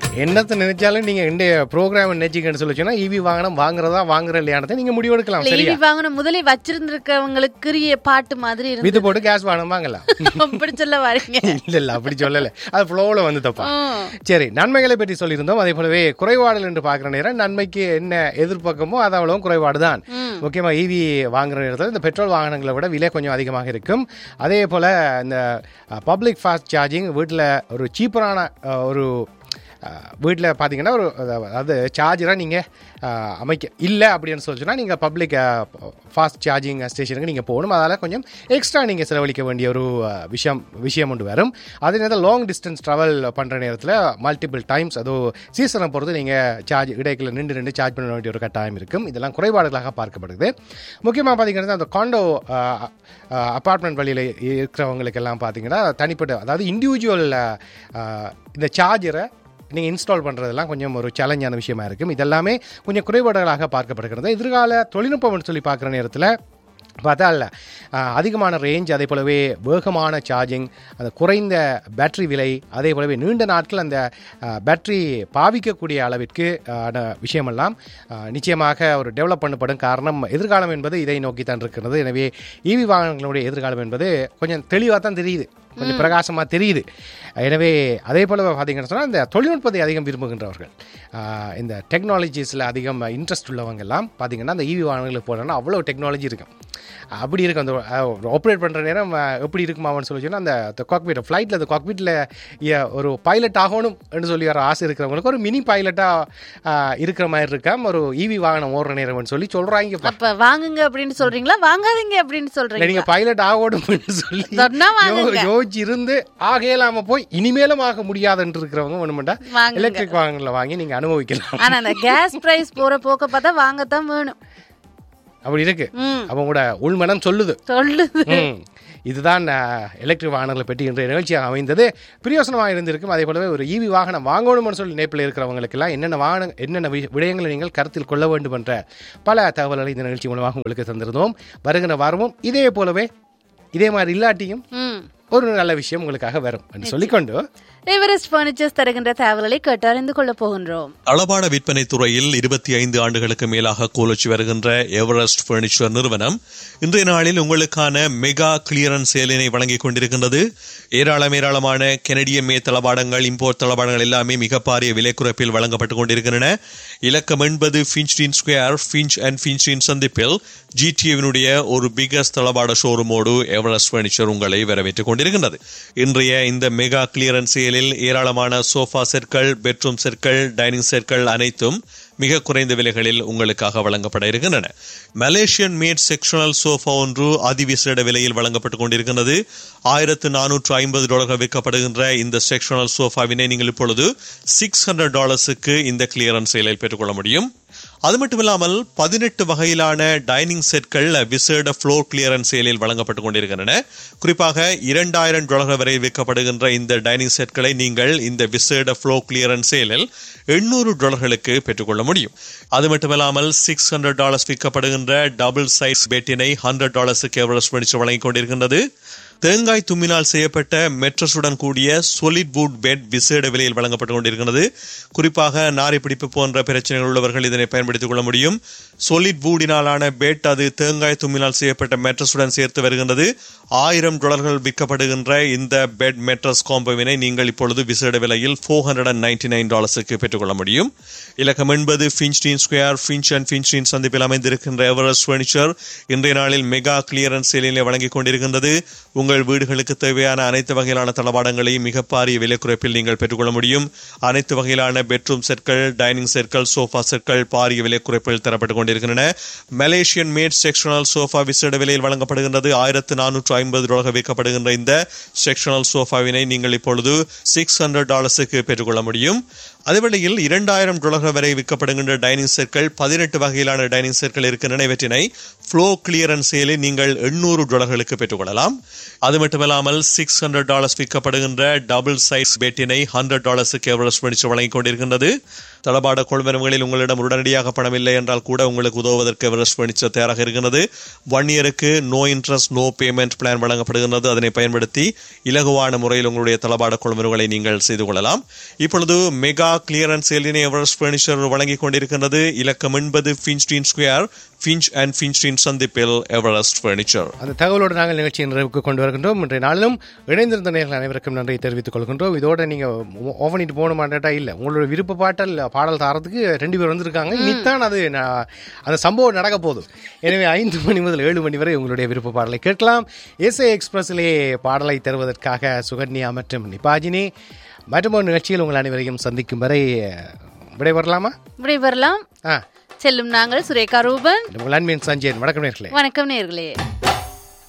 என்னத்தை நினைச்சாலும் நீங்க இந்த ப்ரோக்ராம் நினைச்சிக்கன்னு சொல்லி சொன்னா ஈவி வாங்கணும் வாங்குறதா வாங்குற இல்லையானதை நீங்க முடிவெடுக்கலாம் இல்ல சரியா ஈவி வாங்கின முதலே வச்சிருந்திருக்கவங்களுக்குரிய பாட்டு மாதிரி இருந்து வித்து போட்டு கேஸ் வாங்கணும் வாங்கலாம் அப்படி சொல்ல வரீங்க இல்ல இல்ல அப்படி சொல்லல அது ஃப்ளோவில் வந்து தப்பா ம். சரி நன்மைகளை பற்றி சொல்லியிருந்தோம் அதே போலவே குறைபாடுகள் என்று பார்க்குற நேரம் நன்மைக்கு என்ன எதிர்பார்க்கமோ அது அவ்வளவும் குறைபாடு தான் முக்கியமாக ஈவி வாங்குற நேரத்தில் இந்த பெட்ரோல் வாகனங்களை விட விலை கொஞ்சம் அதிகமாக இருக்கும் அதே போல் இந்த பப்ளிக் ஃபாஸ்ட் சார்ஜிங் வீட்டில் ஒரு சீப்பரான ஒரு வீட்டில் பார்த்தீங்கன்னா ஒரு அதாவது சார்ஜராக நீங்கள் அமைக்க இல்லை அப்படின்னு சொல்லி சொன்னால் நீங்கள் பப்ளிக் ஃபாஸ்ட் சார்ஜிங் ஸ்டேஷனுக்கு நீங்கள் போகணும் அதால் கொஞ்சம் எக்ஸ்ட்ரா நீங்கள் செலவழிக்க வேண்டிய ஒரு அஹ், விஷயம் விஷயம் ஒன்று வரும் அதே நேரத்தில் லாங் டிஸ்டன்ஸ் ட்ராவல் பண்ணுற நேரத்தில் மல்டிபிள் டைம்ஸ் அதோ சீசனை பொறுத்து நீங்கள் சார்ஜ் இடைக்கில் நின்று நின்று சார்ஜ் பண்ண வேண்டிய ஒரு கட்டாயம் இருக்கும் இதெல்லாம் குறைபாடுகளாக பார்க்கப்படுது முக்கியமாக பார்த்தீங்கன்னா அந்த காண்டோ அப்பார்ட்மெண்ட் வழியில் இருக்கிறவங்களுக்கெல்லாம் பார்த்தீங்கன்னா தனிப்பட்ட அதாவது இண்டிவிஜுவல் இந்த சார்ஜரை நீங்கள் இன்ஸ்டால் பண்ணுறதெல்லாம் கொஞ்சம் ஒரு சேலஞ்சான விஷயமா இருக்கும் இதெல்லாமே கொஞ்சம் குறைபாடுகளாக பார்க்கப்படுகிறது எதிர்கால தொழில்நுட்பம்னு சொல்லி பார்க்குற நேரத்தில் பார்த்தா இல்லை அதிகமான ரேஞ்ச் அதே போலவே வேகமான சார்ஜிங் அந்த குறைந்த பேட்டரி விலை அதே போலவே நீண்ட நாட்கள் அந்த பேட்டரி பாவிக்கக்கூடிய அளவிற்கு ஆன விஷயமெல்லாம் ஆ, நிச்சயமாக ஒரு டெவலப் பண்ணப்படும் காரணம் எதிர்காலம் என்பது இதை நோக்கி தான் இருக்கிறது எனவே ஈவி வாகனங்களுடைய எதிர்காலம் என்பது கொஞ்சம் தெளிவாக தான் தெரியுது கொஞ்சம் பிரகாசமாக தெரியுது எனவே அதே போல் பார்த்தீங்கன்னு சொன்னால் இந்த தொழில்நுட்பத்தை அதிகம் விரும்புகின்றவர்கள் ஆஹ் இந்த டெக்னாலஜிஸில் அதிகம் இன்ட்ரெஸ்ட் உள்ளவங்க எல்லாம் பார்த்தீங்கன்னா அந்த ஈவி வாகனங்களுக்கு போனோன்னா அவ்வளோ டெக்னாலஜி இருக்கும் அப்படி இருக்கும் அந்த ஆப்ரேட் பண்ணுற நேரம் ஆஹ் எப்படி இருக்குமான்னு சொல்லி சொன்னால் அந்த காக்பீட் ஃப்ளைட்டில் அந்த காக்பீட்டில் ஒரு பைலட் ஆகணும் என்று சொல்லி வர ஆசை இருக்கிறவங்களுக்கு ஒரு மினி பைலட்டாக இருக்கிற மாதிரி இருக்காம ஒரு ஈவி வாகனம் ஓடுற நேரம்னு சொல்லி சொல்கிறாங்க அப்ப வாங்குங்க அப்படின்னு சொல்றீங்களா வாங்காதீங்க அப்படின்னு இல்லை சொல்றீங்க நீங்கள் பைலட் ஆகணும்னு சொல்லி சொன்னா வாங்குங்க. யோ- யோசிச்சு இருந்து ஆக இயலாம போய் இனிமேலும் ஆக முடியாதுன்னு இருக்கிறவங்க ஒண்ணுமெண்டா வாங்குங்க. எலக்ட்ரிக் வாகனங்களை வாங்கி நீங்க அனுபவிக்கலாம் ஆனா அந்த கேஸ் பிரைஸ் போற போக்க பார்த்தா வாங்கத்தான் வேணும் அப்படி இருக்கு ம். அவங்களோட உள்மனம் சொல்லுது சொல்லுது ம். இதுதான் எலக்ட்ரிக் வாகனங்களை பற்றி இன்றைய நிகழ்ச்சியாக அமைந்தது பிரயோசனமாக இருந்திருக்கும் அதே போலவே ஒரு ஈவி வாகனம் வாங்கணும்னு சொல்லி நினைப்பில் இருக்கிறவங்களுக்கெல்லாம் என்னென்ன வாகன என்னென்ன வி- விடயங்களை நீங்கள் கருத்தில் கொள்ள வேண்டும் என்ற பல தகவல்களை இந்த நிகழ்ச்சி மூலமாக உங்களுக்கு தந்திருந்தோம் வருகிற வாரமும் இதே போலவே இதே மாதிரி இல்லாட்டியும் ம் ஒரு நல்ல விஷயம் உங்களுக்காக வரும் என்று சொல்லிக்கொண்டு எவரெஸ்ட் பர்னிச்சர்ஸ் தருகின்ற தகவல்களை கேட்டு அறிந்து கொள்ள போகின்றோம் அளபாட விற்பனை துறையில் இருபத்தி ஐந்து ஆண்டுகளுக்கு மேலாக கோலச்சு வருகின்ற எவரெஸ்ட் பர்னிச்சர் நிறுவனம் இன்றைய நாளில் உங்களுக்கான மெகா கிளியரன்ஸ் சேலினை வழங்கிக் கொண்டிருக்கின்றது ஏராளம் ஏராளமான கெனடிய மே தளபாடங்கள் இம்போர்ட் தளபாடங்கள் எல்லாமே மிக பாரிய விலை குறைப்பில் வழங்கப்பட்டுக் கொண்டிருக்கின்றன இலக்கம் எண்பது Finchdene square Finch and Finchdene சந்திப்பில் ஜிடிஏவினுடைய ஒரு பிகஸ்ட் தளபாட ஷோரூமோடு எவரெஸ்ட் பர்னிச்சர் உங்களை வரவேற்றுக் கொண்டிருக்கின்றது இன்றைய இந்த மெகா கிளியரன்ஸ் சேலில் ஏராளமான சோஃபா செட்கள் பெட்ரூம் செட்கள் டைனிங் செட்கள் அனைத்தும் மிக குறைந்த விலைகளில் உங்களுக்காக வழங்கப்பட இருக்கின்றன மலேசியன் மேட் செக்ஷனல் சோஃபா ஒன்று அதிவிசேட விலையில் வழங்கப்பட்டுக் கொண்டிருக்கின்றது ஆயிரத்து நானூற்று ஐம்பது டாலர்கள் விற்கப்படுகின்ற இந்த செக்ஷனல் சோஃபாவினை நீங்கள் இப்பொழுது சிக்ஸ் ஹண்ட்ரட் டாலர்ஸுக்கு இந்த கிளியரன்ஸ் சேலில் பெற்றுக்கொள்ள முடியும் அது மட்டுமில்லாமல் பதினெட்டு வகையிலான டைனிங் செட்கள் விசேட ஃப்ளோர் கிளியரன்ஸ் சேலில் வழங்கப்பட்டுக் கொண்டிருக்கின்றன குறிப்பாக இரண்டாயிரம் டாலர்கள் வரை விற்கப்படுகின்ற இந்த டைனிங் செட்களை நீங்கள் இந்த விசேட ஃப்ளோர் கிளியரன்ஸ் சேலில் எண்ணூறு டாலர்களுக்கு பெற்றுக்கொள்ள முடியும் அது மட்டுமில்லாமல் சிக்ஸ் ஹண்ட்ரட் டாலர்ஸ் விற்கப்படுகின்ற டபுள் சைஸ் பெட்டினை ஹண்ட்ரட் டாலர்ஸுக்கு எவரெஸ்ட் பணிச்சு வழங்கிக் கொண்டிருக்கின்றது தேங்காய் தும்மினால் செய்யப்பட்ட மெட்ரஸுடன் கூடிய solid wood பெட் விசேட விலையில் வழங்கப்பட்டுக் கொண்டிருக்கிறது குறிப்பாக நாரி பிடிப்பு போன்ற பிரச்சனைகள் உள்ளவர்கள் இதனை பயன்படுத்திக் கொள்ள முடியும் solid woodiனாலான பெட் அது தேங்காய் தும்மினால் செய்யப்பட்ட மெட்ரஸுடன் சேர்த்து வருகின்றது ஆயிரம் டாலர்கள் விற்கப்படுகின்ற இந்த பெட் மெட்ரஸ் காம்போவினை நீங்கள் இப்பொழுது விசேட விலையில் four hundred and ninety nine டாலர்ஸுக்கு பெற்றுக்கொள்ள முடியும் இலக்கம் என்பது Finchdene square Finch and Finchdene சந்திப்பில் அமைந்திருக்கின்ற எவரெஸ்ட் ஃபர்னிச்சர் இன்றைய நாளில் மெகா கிளியரன்ஸ் சேலிலே வழங்கிக் கொண்டிருக்கின்றது உங்கள் வீடுகளுக்கு தேவையான அனைத்து வகையிலான தளபாடங்களையும் மிக பாரிய விலை குறைப்பில் நீங்கள் பெற்றுக்கொள்ள முடியும் அனைத்து வகையிலான பெட்ரூம் செட்கள் டைனிங் செட்கள் சோஃபா செட்கள் பாரிய விலை குறைப்பில் தரப்பட்டுக் கொண்டிருக்கின்றன மலேசியன் மேட் செக்ஷனல் சோஃபா விசேட விலையில் வழங்கப்படுகின்றது ஆயிரத்து நானூற்று ஐம்பது டாலர்கள் விற்கப்படுகின்ற இந்த செக்ஷனல் சோஃபாவினை நீங்கள் இப்பொழுது சிக்ஸ் ஹண்ட்ரட் டாலர்ஸுக்கு பெற்றுக்கொள்ள முடியும் அதேவேளையில் இரண்டாயிரம் டாலர்கள் வரை விற்கப்படுகின்ற டைனிங் செட்கள் பதினெட்டு வகையிலான டைனிங் செட்கள் இருக்கின்றன இவற்றினை ஃப்ளோ கிளியரன்ஸ் சேலில் நீங்கள் எண்ணூறு டாலர்களுக்கு பெற்றுக்கொள்ளலாம் அது மட்டுமல்லாமல் சிக்ஸ் ஹண்ட்ரட் டாலர்ஸ் விற்கப்படுகின்ற டபுள் சைஸ் பெட்டினை ஹண்ட்ரட் டாலர்ஸுக்கு எவரெஸ்ட் படிச்சு வழங்கிக் கொண்டிருக்கின்றது தளபாட கொள்வனவுகளில் உங்களிடம் உடனடியாக பணம் இல்லை என்றால் கூட உங்களுக்கு உதவுவதற்கு எவரெஸ்ட் பர்னிச்சர் தயாராக இருக்கிறது ஒன் இயருக்கு no interest no payment plan வழங்கப்படுகிறது அதனை பயன்படுத்தி இலகுவான முறையில் உங்களுடைய தளபாட கொள்வனவுகளை நீங்கள் செய்து கொள்ளலாம் இப்பொழுது மெகா கிளியரன்ஸ் சேலினை எவரெஸ்ட் பர்னிச்சர் வழங்கிக் கொண்டிருக்கிறது இலக்கம் என்பது Finchdene square Finch and Finchdene சந்திப்பில் எவரெஸ்ட் பர்னிச்சர் அந்த தகவலோடு நாங்கள் நிகழ்ச்சியின் நிறைவுக்கு கொண்டு வருகின்றோம் இன்றைய நாளிலும் இணைந்திருந்த நேர்கள் அனைவருக்கும் நன்றி தெரிவித்துக் கொள்கின்றோம் இதோட நீங்க ஓஃப் பண்ணிட்டு போகணுமாட்டா இல்ல உங்களோட விருப்ப பாட்டல் பாடல் தாரத்துக்கு ரெண்டு பேர் வந்திருக்காங்க இனித்தான் அது நா- அந்த சம்பவம் நடக்க போகுது எனவே ஐந்து மணி முதல் ஏழு மணி வரை உங்களுடைய விருப்ப பாடலை கேட்கலாம் எஸ்ஏ எக்ஸ்பிரஸிலே பாடலை தருவதற்காக சுகன்யா மற்றும் நிபாஜினி மற்றும் ஒரு நிகழ்ச்சியில் உங்கள் அனைவரையும் சந்திக்கும் வரை விடைபெறலாமா விடைபெறலாம் ஆ செல்லும் நாங்கள் சுரேகா ரூபன் உங்கள் அன்பின் சஞ்சயன் வணக்கம் நேர்களே வணக்கம் நேர்களே